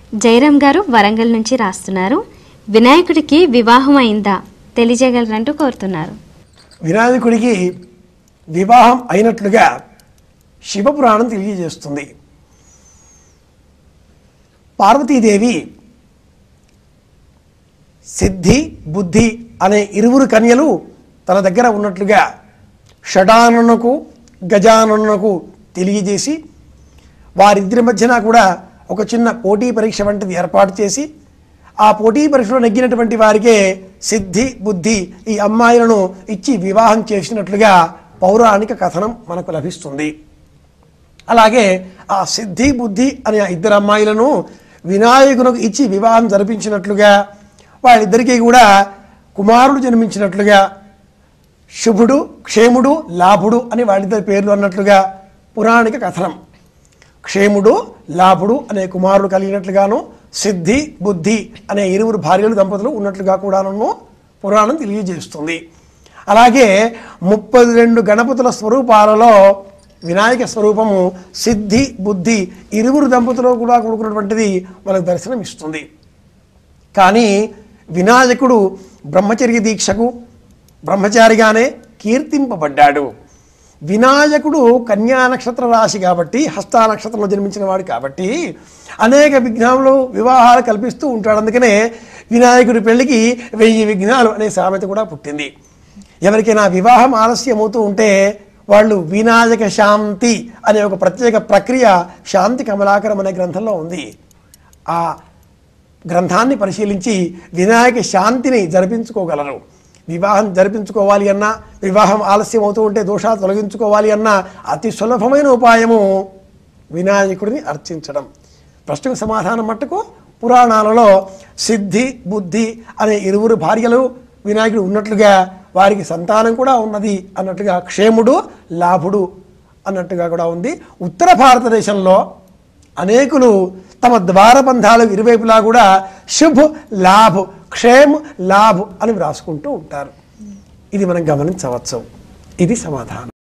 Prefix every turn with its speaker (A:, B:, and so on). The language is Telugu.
A: జయరాం గారు వరంగల్ నుంచి రాస్తున్నారు వినాయకుడికి వివాహం అయిందా తెలియజేయగలరంటూ కోరుతున్నారు
B: వినాయకుడికి వివాహం అయినట్లుగా శివపురాణం తెలియజేస్తుంది పార్వతీదేవి సిద్ధి బుద్ధి అనే ఇరువురు కన్యలు తన దగ్గర ఉన్నట్లుగా షడాననకు గజాననకు తెలియజేసి వారిద్దరి మధ్యన కూడా ఒక చిన్న పోటీ పరీక్ష వంటిది ఏర్పాటు చేసి ఆ పోటీ పరీక్షలో నెగ్గినటువంటి వారికే సిద్ధి బుద్ధి ఈ అమ్మాయిలను ఇచ్చి వివాహం చేసినట్లుగా పౌరాణిక కథనం మనకు లభిస్తుంది అలాగే ఆ సిద్ధి బుద్ధి అనే ఆ ఇద్దరు అమ్మాయిలను వినాయకునికి ఇచ్చి వివాహం జరిపించినట్లుగా వాళ్ళిద్దరికీ కూడా కుమారుడు జన్మించినట్లుగా శుభుడు క్షేముడు లాభుడు అని వాళ్ళిద్దరి పేర్లు అన్నట్లుగా పురాణిక కథనం క్షేముడు లాభుడు అనే కుమారుడు కలిగినట్లుగాను సిద్ధి బుద్ధి అనే ఇరువురు భార్యలు దంపతులు ఉన్నట్లుగా కూడాను పురాణం తెలియజేస్తుంది అలాగే ముప్పై రెండు గణపతుల స్వరూపాలలో వినాయక స్వరూపము సిద్ధి బుద్ధి ఇరువురు దంపతులు కూడా కూడుకున్నటువంటిది మనకు దర్శనం ఇస్తుంది కానీ వినాయకుడు బ్రహ్మచర్య దీక్షకు బ్రహ్మచారిగానే కీర్తింపబడ్డాడు వినాయకుడు కన్యా నక్షత్ర రాశి కాబట్టి హస్తా నక్షత్రంలో జన్మించిన వాడు కాబట్టి అనేక విఘ్నాలు వివాహాలు కల్పిస్తూ ఉంటాడు అందుకనే వినాయకుడి పెళ్లికి వెయ్యి విఘ్నాలు అనే సామెత కూడా పుట్టింది ఎవరికైనా వివాహం ఆలస్యం అవుతూ ఉంటే వాళ్ళు వినాయక శాంతి అనే ఒక ప్రత్యేక ప్రక్రియ శాంతి కమలాకరం అనే గ్రంథంలో ఉంది ఆ గ్రంథాన్ని పరిశీలించి వినాయక శాంతిని జరిపించుకోగలరు వివాహం జరిపించుకోవాలి అన్నా వివాహం ఆలస్యం అవుతూ ఉంటే దోషాలు తొలగించుకోవాలి అన్నా అతి సులభమైన ఉపాయము వినాయకుడిని అర్చించడం ప్రశ్నకు సమాధానం మట్టుకు పురాణాలలో సిద్ధి బుద్ధి అనే ఇరువురు భార్యలు వినాయకుడు ఉన్నట్లుగా వారికి సంతానం కూడా ఉన్నది అన్నట్టుగా క్షేముడు లాభుడు అన్నట్టుగా కూడా ఉంది ఉత్తర భారతదేశంలో అనేకులు తమ ద్వారబంధాలు ఇరువైపులా కూడా శుభ్ లాభ్ క్షేమ్ లాభ్ అని వ్రాసుకుంటూ ఉంటారు ఇది మనం గమనించవచ్చు ఇది సమాధానం